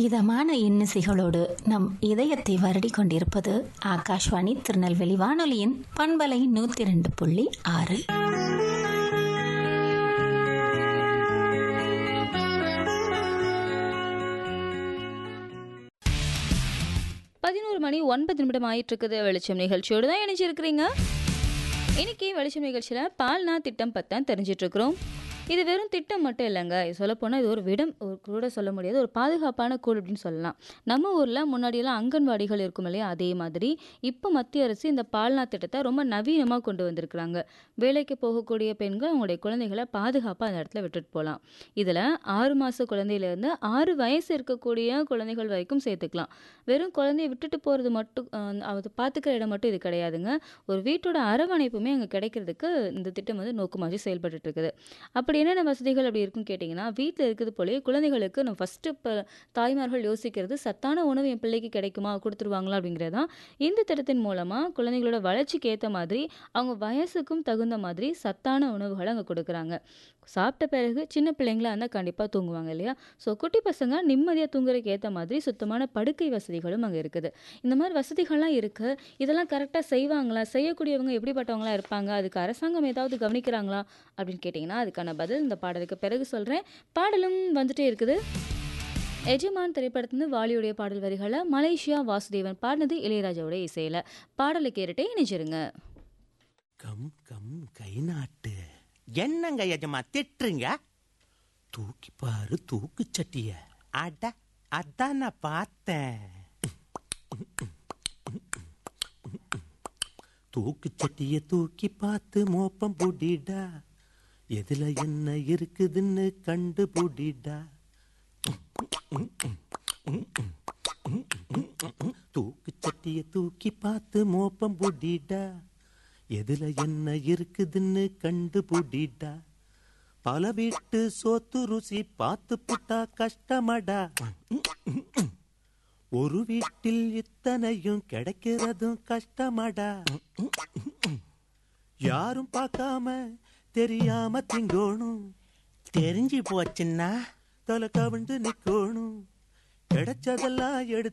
இதமான இன்னிசைகளோடு நம் இதயத்தை வருடி கொண்டிருப்பது ஆகாஷ்வாணி திருநெல்வேலி வானொலியின் பண்பலை நூத்தி ரெண்டு புள்ளி ஆறு பதினோரு மணி ஒன்பது நிமிடம் ஆயிட்டு இருக்குது வெளிச்சம் நிகழ்ச்சியோடு தான் இணைஞ்சிருக்கிறீங்க இன்னைக்கு வெளிச்சம் நிகழ்ச்சியில் பால்னா திட்டம் பற்றி தெரிஞ்சிட்டு இருக்கிறோம் இது வெறும் திட்டம் மட்டும் இல்லைங்க இது சொல்லப்போனால் இது ஒரு விடம் ஒரு கூட சொல்ல முடியாது ஒரு பாதுகாப்பான கூடு அப்படின்னு சொல்லலாம் நம்ம ஊரில் முன்னாடியெல்லாம் அங்கன்வாடிகள் இருக்கும் இல்லையா அதே மாதிரி இப்போ மத்திய அரசு இந்த பால்னா திட்டத்தை ரொம்ப நவீனமாக கொண்டு வந்திருக்கிறாங்க வேலைக்கு போகக்கூடிய பெண்கள் அவங்களுடைய குழந்தைகளை பாதுகாப்பாக அந்த இடத்துல விட்டுட்டு போகலாம் இதில் ஆறு மாத குழந்தையிலேருந்து ஆறு வயசு இருக்கக்கூடிய குழந்தைகள் வரைக்கும் சேர்த்துக்கலாம் வெறும் குழந்தைய விட்டுட்டு போகிறது மட்டும் அஹ், அது பார்த்துக்கிற இடம் மட்டும் இது கிடையாதுங்க ஒரு வீட்டோட அரவணைப்புமே அங்கே கிடைக்கிறதுக்கு இந்த திட்டம் வந்து நோக்கமாக செயல்பட்டுட்டு இருக்குது அப்படி என்னென்ன வசதிகள் அப்படி இருக்குன்னு கேட்டிங்கன்னா வீட்டில் இருக்கிறது போலயே குழந்தைகளுக்கு நம்ம ஃபஸ்ட்டு இப்போ தாய்மார்கள் யோசிக்கிறது சத்தான உணவு என் பிள்ளைக்கு கிடைக்குமா கொடுத்துருவாங்களா அப்படிங்கிறது தான் இந்த திட்டத்தின் மூலமாக குழந்தைகளோட வளர்ச்சிக்கு ஏற்ற மாதிரி அவங்க வயசுக்கும் தகுந்த மாதிரி சத்தான உணவுகளை அங்கே கொடுக்குறாங்க சாப்பிட்ட பிறகு சின்ன பிள்ளைங்களா இருந்தால் கண்டிப்பாக தூங்குவாங்க இல்லையா ஸோ குட்டி பசங்க நிம்மதியாக தூங்குறதுக்கு ஏற்ற மாதிரி சுத்தமான படுக்கை வசதிகளும் அங்கே இருக்குது இந்த மாதிரி வசதிகள்லாம் இருக்குது இதெல்லாம் கரெக்டாக செய்வாங்களா செய்யக்கூடியவங்க எப்படிப்பட்டவங்களா இருப்பாங்க அதுக்கு அரசாங்கம் ஏதாவது கவனிக்கிறாங்களா அப்படின்னு கேட்டிங்கன்னா அதுக்கான பதில் இந்த பாடலுக்கு பிறகு சொல்கிறேன் பாடலும் வந்துட்டே இருக்குது எஜமான் திரைப்படத்துலேருந்து வாலியுடைய பாடல் வரிகளை மலேசியா வாசுதேவன் பாடினது இளையராஜாவோட இசையில் பாடலை கேட்டுட்டே இணைச்சிருங்க கம் கம் கை நாட்டு என்னங்க எஜமா திட்டுறீங்க தூக்கி பாரு தூக்கு சட்டிய அட அதான் நான் பார்த்தேன் தூக்கு சட்டிய தூக்கி பார்த்து மோப்பம் புடிடா எதுல என்ன இருக்குதுன்னு கண்டு புடிடா தூக்கு சட்டிய தூக்கி பார்த்து மோப்பம் புடிடா எதுல என்ன இருக்குதுன்னு கண்டு புடிடா பல வீட்டு சோத்து ருசி பார்த்து புட்டா கஷ்டமடா ஒரு வீட்டில் இத்தனையும் கிடைக்கிறதும் கஷ்டமடா யாரும் பார்க்காம தெரியாம திங்கோணும் தெரிஞ்சு போச்சுன்னா தலை கவிழ்ந்து நிக்கோணும் கிடைச்சதெல்லாம் எடுத்து